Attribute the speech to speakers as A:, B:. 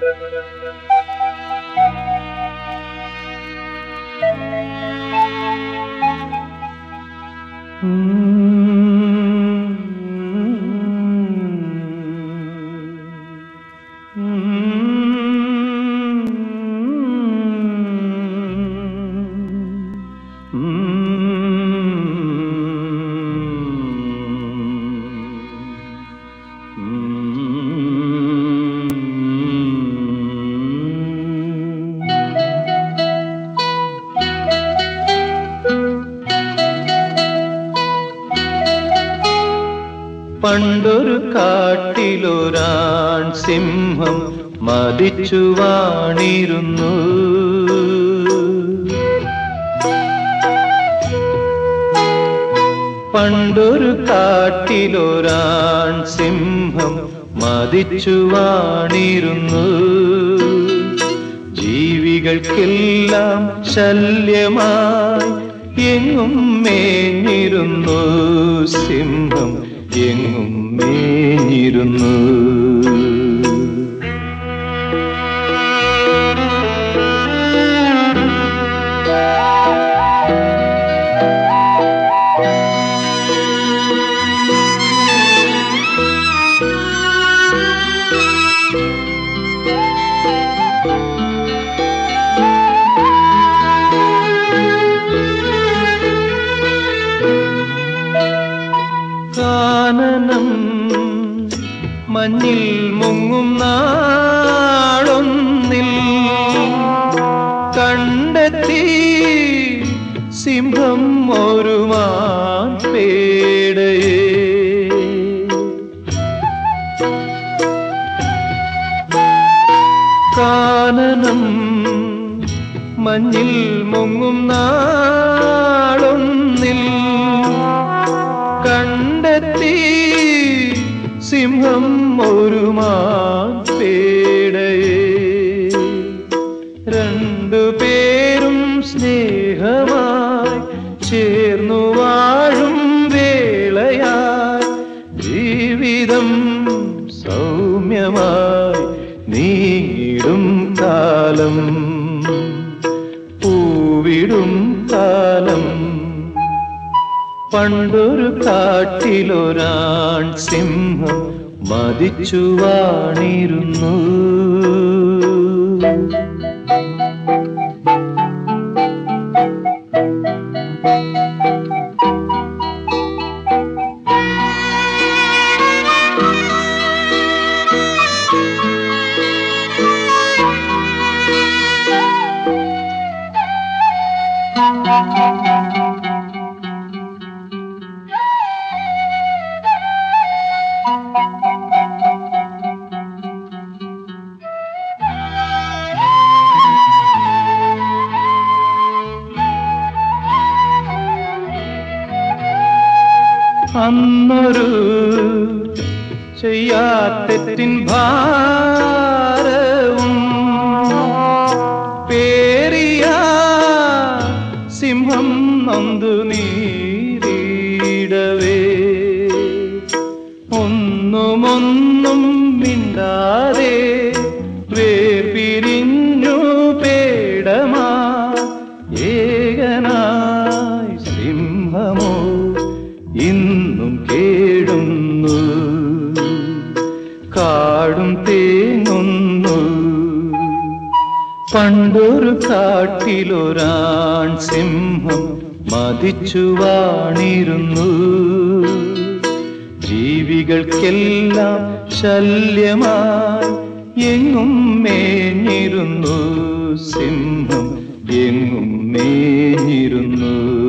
A: പണ്ടൊരു കാട്ടിലൊരാൺ സിംഹം മതിച്ചു വാണിരുന്നു പണ്ടൊരു കാട്ടിലൊരാൺ സിംഹം മതിച്ചു വാണിരുന്നു ജീവികൾക്കെല്ലാം ശല്യമായി എങ്ങും മേഞ്ഞിരുന്നു സിംഹം എങ്ങും മേഞ്ഞിരുന്നു കാനനം മഞ്ഞിൽ മുങ്ങും നാളൊന്നിൽ കണ്ടെത്തി സിംഹം ഒരു മാൻപേടയെ കാനനം മഞ്ഞിൽ മുങ്ങും നാളൊന്നിൽ കണ്ടെത്തി സിംഹം ഒരു മാൻപേടയെ രണ്ടു പേരും സ്നേഹമായി ചേർന്നു വാഴും വേളയായി ജീവിതം സൗമ്യമായി നീടും കാലം പൂവിടും കാലം പണ്ടൊരു കാട്ടിലൊരാൺ സിംഹം മതിച്ചു വാണിരുന്നു അന്നൊരു ചെയ്യാത്തെറ്റിൻ ഭാരവും പേറിയ സിംഹം നന്ദു നീരിടവേ ഒന്നുമൊന്നും മിണ്ടാതെ വേർപിരിഞ്ഞു പേടമാ ഏകനായി സിംഹമോ ഇന്നും കേടുന്നു കാടും തേങ്ങുന്നു പണ്ടൊരു കാട്ടിലൊരാൺ സിംഹം മതിച്ചു വാണിരുന്നു ജീവികൾക്കെല്ലാം ശല്യമായി എങ്ങും മേഞ്ഞിരുന്നു സിംഹം എങ്ങും മേഞ്ഞിരുന്നു